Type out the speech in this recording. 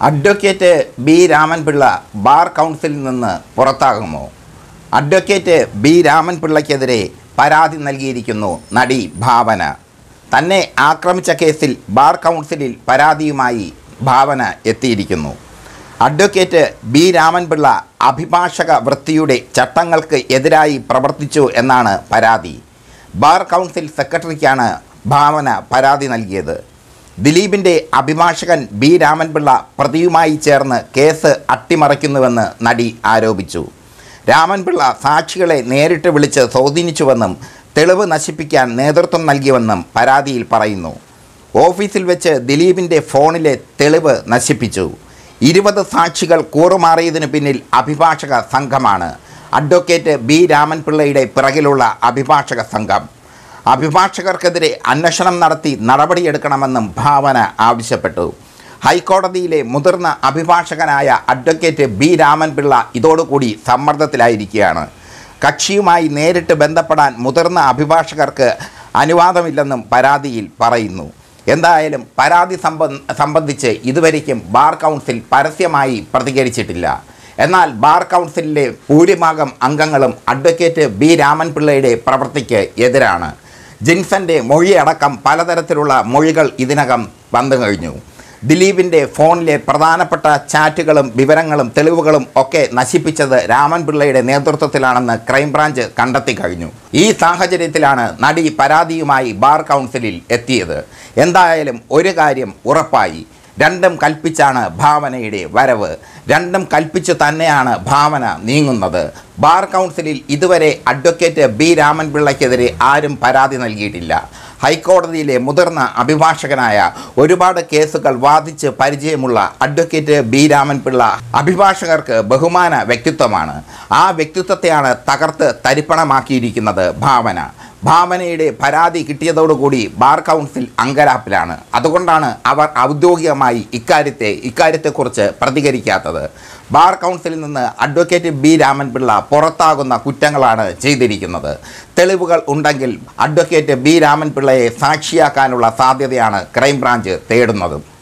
advocate B Raman Pillai bar കൗൺസിലിൽ നിന്ന് പുറത്താകുമോ advocate B രാമൻപിള്ളയ്ക്കെതിരെ പരാതി നൽകിയിരിക്കുന്നു നടി ഭാവന തന്നെ ആക്രമിച്ച കേസിൽ ബാർ കൗൺസിലിൽ പരാതിയുമായി ഭാവന എത്തിയിരിക്കുന്നു അഡ്വക്കേറ്റ് ബി രാമൻപിള്ള അഭിഭാഷക വൃത്തിയുടെ ചട്ടങ്ങൾക്ക് എതിരായി പ്രവർത്തിച്ചു എന്നാണ് പരാതി ബാർ കൗൺസിൽ സെക്രട്ടറിക്കാണ് ഭാവന പരാതി നൽകിയത് ദിലീപിൻ്റെ അഭിഭാഷകൻ ബി രാമൻപിള്ള പ്രതിയുമായി ചേർന്ന് കേസ് അട്ടിമറിക്കുന്നുവെന്ന് നടി ആരോപിച്ചു രാമൻപിള്ള സാക്ഷികളെ നേരിട്ട് വിളിച്ച് സ്വാധീനിച്ചുവെന്നും തെളിവ് നശിപ്പിക്കാൻ നേതൃത്വം നൽകിയെന്നും പരാതിയിൽ പറയുന്നു ഓഫീസിൽ വെച്ച് ദിലീപിൻ്റെ ഫോണിലെ തെളിവ് നശിപ്പിച്ചു ഇരുപത് സാക്ഷികൾ കൂറുമാറിയതിനു പിന്നിൽ അഭിഭാഷക സംഘമാണ് അഡ്വക്കേറ്റ് ബി രാമൻപിള്ളയുടെ പിറകിലുള്ള അഭിഭാഷക സംഘം അഭിഭാഷകർക്കെതിരെ അന്വേഷണം നടത്തി നടപടിയെടുക്കണമെന്നും ഭാവന ആവശ്യപ്പെട്ടു ഹൈക്കോടതിയിലെ മുതിർന്ന അഭിഭാഷകനായ അഡ്വക്കേറ്റ് ബി രാമൻപിള്ള ഇതോടുകൂടി സമ്മർദ്ദത്തിലായിരിക്കുകയാണ് കക്ഷിയുമായി നേരിട്ട് ബന്ധപ്പെടാൻ മുതിർന്ന അഭിഭാഷകർക്ക് അനുവാദമില്ലെന്നും പരാതിയിൽ പറയുന്നു എന്തായാലും പരാതി സംബ- സംബന്ധിച്ച് ഇതുവരയ്ക്കും ബാർ കൗൺസിൽ പരസ്യമായി പ്രതികരിച്ചിട്ടില്ല എന്നാൽ ബാർ കൗൺസിലിലെ ഭൂരിഭാഗം അംഗങ്ങളും അഡ്വക്കേറ്റ് ബി രാമൻപിള്ളയുടെ പ്രവൃത്തിക്ക് എതിരാണ് ജിൻസന്റെ മൊഴിയടക്കം പലതരത്തിലുള്ള മൊഴികൾ ഇതിനകം വന്നു കഴിഞ്ഞു ദിലീപിൻ്റെ ഫോണിലെ പ്രധാനപ്പെട്ട ചാറ്റുകളും വിവരങ്ങളും തെളിവുകളും ഒക്കെ നശിപ്പിച്ചത് രാമൻപിള്ളയുടെ നേതൃത്വത്തിലാണെന്ന് ക്രൈംബ്രാഞ്ച് കണ്ടെത്തി കഴിഞ്ഞു ഈ സാഹചര്യത്തിലാണ് നടി പരാതിയുമായി ബാർ കൗൺസിലിൽ എത്തിയത് എന്തായാലും ഒരു കാര്യം ഉറപ്പായി രണ്ടും കൽപ്പിച്ചാണ് ഭാവനയുടെ വരവ് രണ്ടും കൽപ്പിച്ചു തന്നെയാണ് ഭാവന നീങ്ങുന്നത് ബാർ കൗൺസിലിൽ ഇതുവരെ അഡ്വക്കേറ്റ് ബി രാമൻപിള്ളയ്ക്കെതിരെ ആരും പരാതി നൽകിയിട്ടില്ല ഹൈക്കോടതിയിലെ മുതിർന്ന അഭിഭാഷകനായ ഒരുപാട് കേസുകൾ വാദിച്ച് പരിചയമുള്ള അഡ്വക്കേറ്റ് ബി രാമൻപിള്ള അഭിഭാഷകർക്ക് ബഹുമാന വ്യക്തിത്വമാണ് ആ വ്യക്തിത്വത്തെയാണ് തകർത്ത് തരിപ്പണമാക്കിയിരിക്കുന്നത് ഭാവന ഭാവനയുടെ പരാതി കിട്ടിയതോടുകൂടി ബാർ കൗൺസിൽ അങ്കലാപ്പിലാണ് അതുകൊണ്ടാണ് അവർ ഔദ്യോഗികമായി ഇക്കാര്യത്തെ ഇക്കാര്യത്തെക്കുറിച്ച് പ്രതികരിക്കാത്തത് ബാർ കൗൺസിലിൽ നിന്ന് അഡ്വക്കേറ്റ് ബി രാമൻപിള്ള പുറത്താകുന്ന കുറ്റങ്ങളാണ് ചെയ്തിരിക്കുന്നത് തെളിവുകൾ ഉണ്ടെങ്കിൽ അഡ്വക്കേറ്റ് ബി രാമൻപിള്ളയെ സാക്ഷിയാക്കാനുള്ള സാധ്യതയാണ് ക്രൈംബ്രാഞ്ച് തേടുന്നതും